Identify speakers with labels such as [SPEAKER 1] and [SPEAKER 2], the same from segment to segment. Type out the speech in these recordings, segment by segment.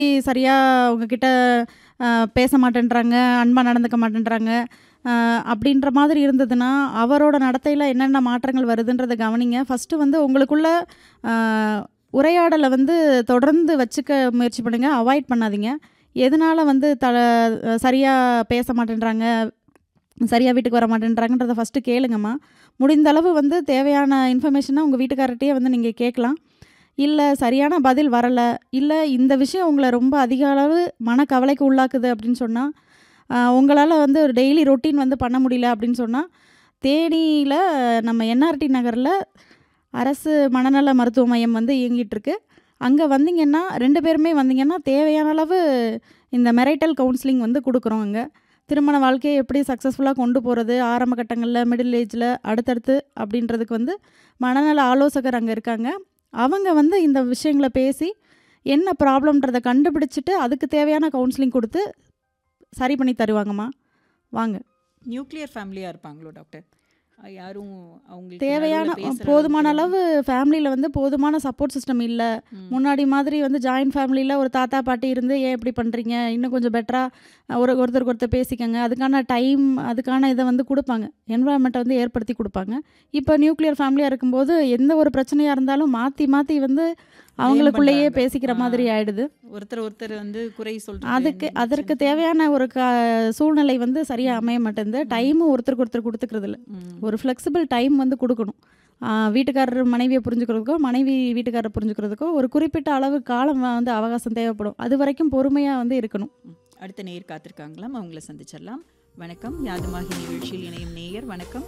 [SPEAKER 1] சரியாக உங்ககிட்ட பேச மாட்டேன்றாங்க அன்பாக நடந்துக்க மாட்டேன்றாங்க அப்படின்ற மாதிரி இருந்ததுன்னா அவரோட நடத்தையில் என்னென்ன மாற்றங்கள் வருதுன்றதை கவனிங்க ஃபஸ்ட்டு வந்து உங்களுக்குள்ள உரையாடலை வந்து தொடர்ந்து வச்சுக்க முயற்சி பண்ணுங்கள் அவாய்ட் பண்ணாதீங்க எதனால் வந்து த சரியாக பேச மாட்டேன்றாங்க சரியாக வீட்டுக்கு வர மாட்டேன்றாங்கன்றதை ஃபஸ்ட்டு கேளுங்கம்மா முடிந்த அளவு வந்து தேவையான இன்ஃபர்மேஷனை உங்கள் வீட்டுக்காரர்கிட்டயே வந்து நீங்கள் கேட்கலாம் இல்லை சரியான பதில் வரலை இல்லை இந்த விஷயம் உங்களை ரொம்ப அதிக அளவு மனக்கவலைக்கு உள்ளாக்குது அப்படின்னு சொன்னால் உங்களால் வந்து ஒரு டெய்லி ரொட்டீன் வந்து பண்ண முடியல அப்படின்னு சொன்னால் தேனியில் நம்ம என்ஆர்டி நகரில் அரசு மனநல மருத்துவ மையம் வந்து இயங்கிட்டுருக்கு அங்கே வந்தீங்கன்னா ரெண்டு பேருமே வந்தீங்கன்னா தேவையான அளவு இந்த மெரைட்டல் கவுன்சிலிங் வந்து கொடுக்குறோம் அங்கே திருமண வாழ்க்கையை எப்படி சக்ஸஸ்ஃபுல்லாக கொண்டு போகிறது ஆரம்ப கட்டங்களில் மிடில் ஏஜில் அடுத்தடுத்து அப்படின்றதுக்கு வந்து மனநல ஆலோசகர் அங்கே இருக்காங்க அவங்க வந்து இந்த விஷயங்களை பேசி என்ன ப்ராப்ளம்ன்றதை கண்டுபிடிச்சிட்டு அதுக்கு தேவையான கவுன்சிலிங் கொடுத்து சரி பண்ணி தருவாங்கம்மா வாங்க
[SPEAKER 2] நியூக்ளியர் ஃபேமிலியாக இருப்பாங்களோ டாக்டர் யாரும் அவங்களுக்கு
[SPEAKER 1] தேவையான
[SPEAKER 2] நடுவுல பேசுற
[SPEAKER 1] போதுமான
[SPEAKER 2] அளவுக்கு
[SPEAKER 1] அளவு ஃபேமிலியில் வந்து போதுமான சப்போர்ட் சிஸ்டம் இல்லை
[SPEAKER 2] ம்.
[SPEAKER 1] முன்னாடி மாதிரி வந்து ஜாயின்ட் ஃபேமிலியில் ஒரு தாத்தா பாட்டி இருந்து ஏன் இப்படி பண்ணுறீங்க இன்னும் கொஞ்சம் பெட்டராக ஒரு ஒருத்தருக்கு ஒருத்தர் பேசிக்கங்க அதுக்கான டைம் அதுக்கான இதை வந்து கொடுப்பாங்க என்வரான்மெண்ட்டை வந்து ஏற்படுத்தி கொடுப்பாங்க இப்போ நியூக்ளியர் ஃபேமிலியாக இருக்கும்போது எந்த ஒரு பிரச்சனையாக இருந்தாலும் மாற்றி மாற்றி வந்து அவங்களுக்குள்ளேயே
[SPEAKER 2] பண்றாங்க.
[SPEAKER 1] பேசிக்கிற
[SPEAKER 2] ஆ.
[SPEAKER 1] மாதிரி ஆயிடுது
[SPEAKER 2] ஒருத்தர் ஒருத்தர் வந்து குறை சொல்றது
[SPEAKER 1] அதுக்கு
[SPEAKER 2] இந்த
[SPEAKER 1] அதற்கு
[SPEAKER 2] பிரச்சனை.
[SPEAKER 1] தேவையான ஒரு க சூழ்நிலை வந்து சரியாக அமைய மாட்டேங்குது டைமும் ஒருத்தருக்கு ஒருத்தர் கொடுத்துக்கிறது இல்ல
[SPEAKER 2] ம்.
[SPEAKER 1] ஒரு ஃப்ளெக்சிபிள் டைம் வந்து கொடுக்கணும் ஆ, வீட்டுக்காரர் மனைவியை புரிஞ்சுக்கிறதுக்கோ மனைவி வீட்டுக்காரர் புரிஞ்சுக்கிறதுக்கோ ஒரு குறிப்பிட்ட அளவு காலம் வந்து அவகாசம் தேவைப்படும் அது வரைக்கும் பொறுமையாக வந்து இருக்கணும்
[SPEAKER 2] ம். அடுத்த நேயர் காத்திருக்காங்களாம் அவங்கள சந்திச்சிடலாம் வணக்கம் யாதுமாகி நிகழ்ச்சியில் இணையும் நேயர் வணக்கம்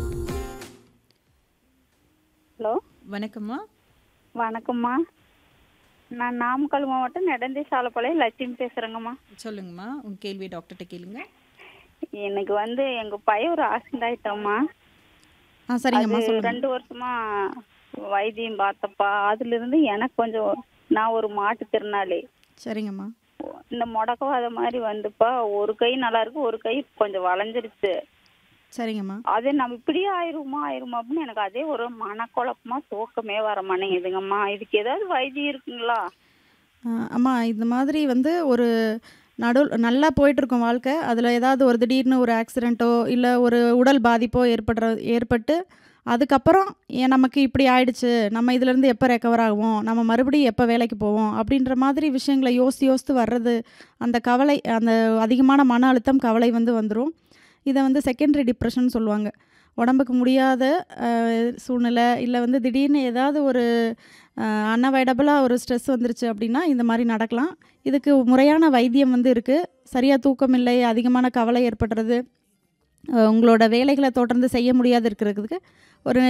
[SPEAKER 3] ஹலோ
[SPEAKER 2] வணக்கம்மா
[SPEAKER 3] வணக்கம்மா நான் நாமக்கல் மாவட்டம் நெடந்தி சாலப்பாளையம் லட்சுமி பேசுகிறேங்கம்மா
[SPEAKER 2] சொல்லுங்கம்மா உங்க கேள்வியை டாக்டர்கிட்ட கேளுங்க
[SPEAKER 3] எனக்கு வந்து எங்கள் பையன் ஒரு ஆக்சிடென்ட் ஆயிட்டோம்மா
[SPEAKER 1] ஆ சரிங்கம்மா
[SPEAKER 3] அது
[SPEAKER 1] சொல்லுங்கள்
[SPEAKER 3] ரெண்டு வருஷமா வைத்தியம் பார்த்தப்பா அதுலேருந்து எனக்கு கொஞ்சம் நான் ஒரு மாற்றுத்திறனாளி
[SPEAKER 1] சரிங்கம்மா
[SPEAKER 3] இந்த முடக்கவாத மாதிரி வந்துப்பா ஒரு கை நல்லா இருக்கு ஒரு கை கொஞ்சம் வளைஞ்சிருச்சு
[SPEAKER 1] சரிங்கம்மா
[SPEAKER 3] அது நம்ம இப்படியே ஆயிருமா ஆயிருமா அப்படின்னு எனக்கு அதே ஒரு மனக்குழப்பமா தூக்கமே வர மாட்டேங்குதுங்கம்மா இதுக்கு ஏதாவது வைத்தியம் இருக்குங்களா
[SPEAKER 1] ஆ, அம்மா இந்த மாதிரி வந்து ஒரு நடு நல்லா போயிட்டுருக்கும் வாழ்க்கை அதில் ஏதாவது ஒரு திடீர்னு ஒரு ஆக்சிடெண்ட்டோ இல்லை ஒரு உடல் பாதிப்போ ஏற்படுற ஏற்பட்டு அதுக்கப்புறம் ஏன் நமக்கு இப்படி ஆயிடுச்சு நம்ம இதுலேருந்து எப்போ ரெக்கவர் ஆகுவோம் நம்ம மறுபடியும் எப்போ வேலைக்கு போவோம் அப்படின்ற மாதிரி விஷயங்களை யோசித்து யோசித்து வர்றது அந்த கவலை அந்த அதிகமான மன அழுத்தம் கவலை வந்து வந்துடும் இதை வந்து செகண்டரி டிப்ரெஷன் சொல்லுவாங்க உடம்புக்கு முடியாத அஹ், சூழ்நிலை இல்லை வந்து திடீர்னு ஏதாவது ஒரு அன்அவைடபுளாக ஒரு ஸ்ட்ரெஸ் வந்துருச்சு அப்படின்னா இந்த மாதிரி நடக்கலாம் இதுக்கு முறையான வைத்தியம் வந்து இருக்குது சரியாக தூக்கம் இல்லை அதிகமான கவலை ஏற்படுறது அஹ், உங்களோட வேலைகளை தொடர்ந்து செய்ய முடியாது இருக்கிறதுக்கு ஒரு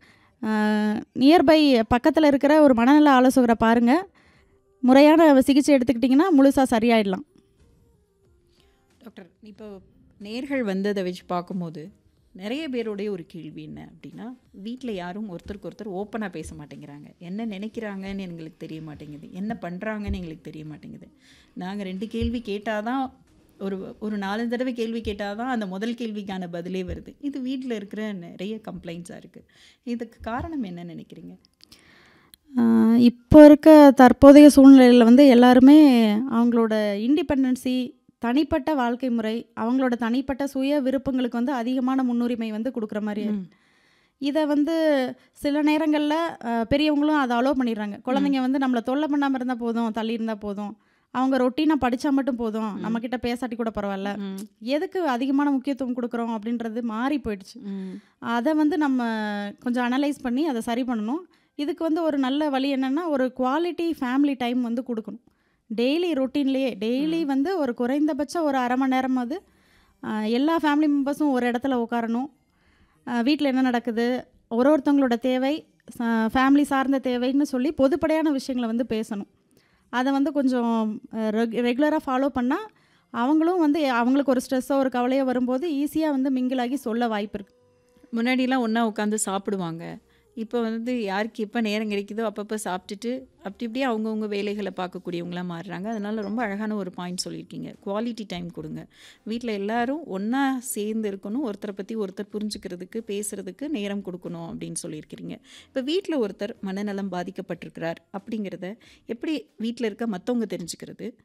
[SPEAKER 1] நியர்பை பக்கத்தில் இருக்கிற ஒரு மனநல ஆலோசகரை பாருங்கள் முறையான சிகிச்சை எடுத்துக்கிட்டிங்கன்னா முழுசாக சரியாயிடலாம்
[SPEAKER 2] டாக்டர் இப்போ நேர்கள் வந்ததை வச்சு பார்க்கும்போது நிறைய பேருடைய ஒரு கேள்வி என்ன அப்படின்னா வீட்டில் யாரும் ஒருத்தருக்கு ஒருத்தர் ஓப்பனாக பேச மாட்டேங்கிறாங்க என்ன நினைக்கிறாங்கன்னு எங்களுக்கு தெரிய மாட்டேங்குது என்ன பண்ணுறாங்கன்னு எங்களுக்கு தெரிய மாட்டேங்குது நாங்கள் ரெண்டு கேள்வி கேட்டால் தான் ஒரு ஒரு நாலஞ்சு தடவை கேள்வி கேட்டால் தான் அந்த முதல் கேள்விக்கான பதிலே வருது இது வீட்டில் இருக்கிற நிறைய கம்ப்ளைண்ட்ஸாக இருக்குது இதுக்கு காரணம் என்ன நினைக்கிறீங்க
[SPEAKER 1] ஆஹ் இப்போ இருக்க தற்போதைய சூழ்நிலையில் வந்து எல்லாருமே அவங்களோட இண்டிபெண்டன்சி தனிப்பட்ட வாழ்க்கை முறை அவங்களோட தனிப்பட்ட சுய விருப்பங்களுக்கு வந்து அதிகமான முன்னுரிமை வந்து கொடுக்குற மாதிரி இருக்கு. இதை வந்து சில நேரங்களில் பெரியவங்களும் அதை அலோவ் பண்ணிடுறாங்க குழந்தைங்க வந்து நம்மளை தொல்லை பண்ணாமல் இருந்தால் போதும் தள்ளி இருந்தால் போதும் அவங்க ரொட்டீனாக படித்தா மட்டும் போதும் நம்மக்கிட்ட பேசாட்டி கூட பரவாயில்ல எதுக்கு அதிகமான முக்கியத்துவம் கொடுக்குறோம் அப்படின்றது மாறி போயிடுச்சு அதை வந்து நம்ம கொஞ்சம் அனலைஸ் பண்ணி அதை சரி பண்ணணும் இதுக்கு வந்து ஒரு நல்ல வழி என்னென்னா ஒரு குவாலிட்டி ஃபேமிலி டைம் வந்து கொடுக்கணும் டெய்லி ரொட்டீன்லேயே டெய்லி வந்து ஒரு குறைந்தபட்சம் ஒரு அரை மணி நேரமாவது ஆஹ், எல்லா ஃபேமிலி மெம்பர்ஸும் ஒரு இடத்துல உட்காரணும் வீட்டில் என்ன நடக்குது ஒரு ஒருத்தவங்களோட தேவை ஃபேமிலி சார்ந்த தேவைன்னு சொல்லி பொதுப்படையான விஷயங்களை வந்து பேசணும் அதை வந்து கொஞ்சம் ரெகுலராக ஃபாலோ பண்ணால் அவங்களும் வந்து அவங்களுக்கு ஒரு ஸ்ட்ரெஸ்ஸோ ஒரு கவலையோ வரும்போது ஈஸியாக வந்து மிங்கிளாகி சொல்ல வாய்ப்பு இருக்குது
[SPEAKER 2] முன்னாடிலாம் ஒன்றா உட்காந்து சாப்பிடுவாங்க இப்போ வந்து யாருக்கு எப்போ நேரம் கிடைக்குதோ அப்பப்போ சாப்பிட்டுட்டு அப்படி இப்படியே அவங்கவுங்க வேலைகளை பார்க்கக்கூடியவங்களாம் மாறுறாங்க அதனால ரொம்ப அழகான ஒரு பாயிண்ட் சொல்லியிருக்கீங்க குவாலிட்டி டைம் கொடுங்க வீட்டில் எல்லாரும் ஒன்றா சேர்ந்து இருக்கணும் ஒருத்தரை பற்றி ஒருத்தர் புரிஞ்சுக்கிறதுக்கு பேசுறதுக்கு நேரம் கொடுக்கணும் அப்படின்னு சொல்லியிருக்கிறீங்க இப்போ வீட்டில் ஒருத்தர் மனநலம் பாதிக்கப்பட்டிருக்கிறார் அப்படிங்கிறத எப்படி வீட்டில் இருக்க மற்றவங்க தெரிஞ்சுக்கிறது